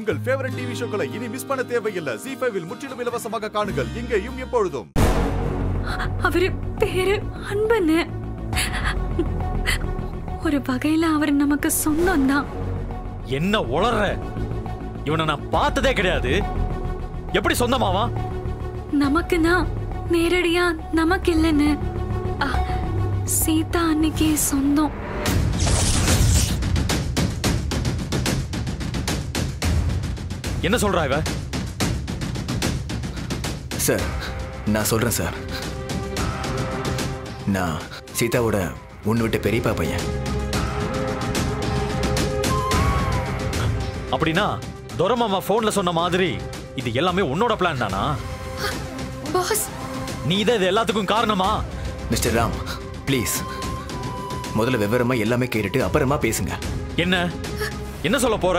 உங்கள் favourite TV ஷோக்களை இனி miss பண்ண தேவையில்லை ஜி ஃபைவில் முற்றிலும் இலவசமாக காணுங்கள் இங்கேயும் எப்பொழுதும் அவரு பேரு அன்பன்னு ஒரு வகையில அவர் நமக்கு சொந்தம் தான் என்ன உளற இவனை நான் பார்த்ததே கிடையாது எப்படி சொந்தமாவா நமக்கு தான் நேரடியா நமக்கு இல்லைன்னு அ, சீதா அன்னைக்கு சொந்தம் என்ன சொல்றா இவ சார் நான் சொல்றேன் சார் நான் சீதாவோட உன்னை விட்ட பெரியப்பா பையன் அப்படின்னா துரமாமா போன்ல சொன்ன மாதிரி இது எல்லாமே உன்னோட பிளான் தானா பாஸ் நீ தான் இது எல்லாத்துக்கும் காரணமா மிஸ்டர் ராம் ப்ளீஸ் முதல்ல விவரமா எல்லாமே கேட்டுட்டு அப்புறமா பேசுங்க என்ன என்ன சொல்ல போற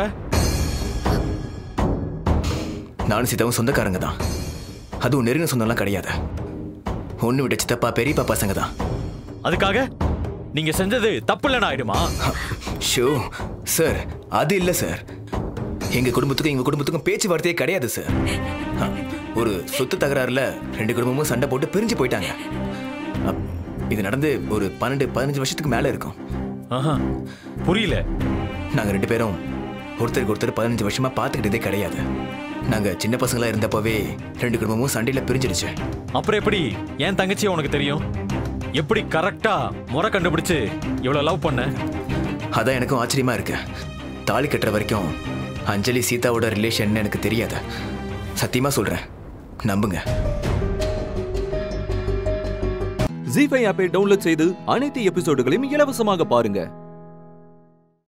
நானும் சீதாவும் சொந்தக்காரங்க தான் அதுவும் நெருங்கின சொந்தம்லாம் கிடையாது ஒன்று விட்ட சித்தப்பா பெரியப்பா பசங்க தான் அதுக்காக நீங்க செஞ்சது தப்பு இல்லைன்னு ஆயிடுமா ஷோ சார் அது இல்லை சார் எங்க குடும்பத்துக்கும் எங்க குடும்பத்துக்கும் பேச்சுவார்த்தையே கிடையாது சார் அ, ஒரு சொத்து தகராறுல ரெண்டு குடும்பமும் சண்டை போட்டு பிரிஞ்சு போயிட்டாங்க அப், இது நடந்து ஒரு பன்னெண்டு பதினஞ்சு வருஷத்துக்கு மேல இருக்கும் ஆஹா, புரியல நாங்க ரெண்டு பேரும் ஒருத்தருக்கு ஒருத்தர் பதினஞ்சு வருஷமா பார்த்துக்கிட்டதே கிடையாது நாங்க சின்ன பசங்களா இருந்தப்பவே ரெண்டு குடும்பமும் சண்டையில பிரிஞ்சிடுச்சு அப்புறம் எப்படி என் தங்கச்சி உனக்கு தெரியும் எப்படி கரெக்டா முறை கண்டுபிடிச்சு இவ்வளவு லவ் பண்ண அதான் எனக்கும் ஆச்சரியமா இருக்கு தாலி கட்டுற வரைக்கும் அஞ்சலி சீதாவோட ரிலேஷன் எனக்கு தெரியாது சத்தியமா சொல்றேன் நம்புங்க ஜி ஃபைவ் ஆப்பை டவுன்லோட் செய்து அனைத்து எபிசோடுகளையும் இலவசமாக பாருங்க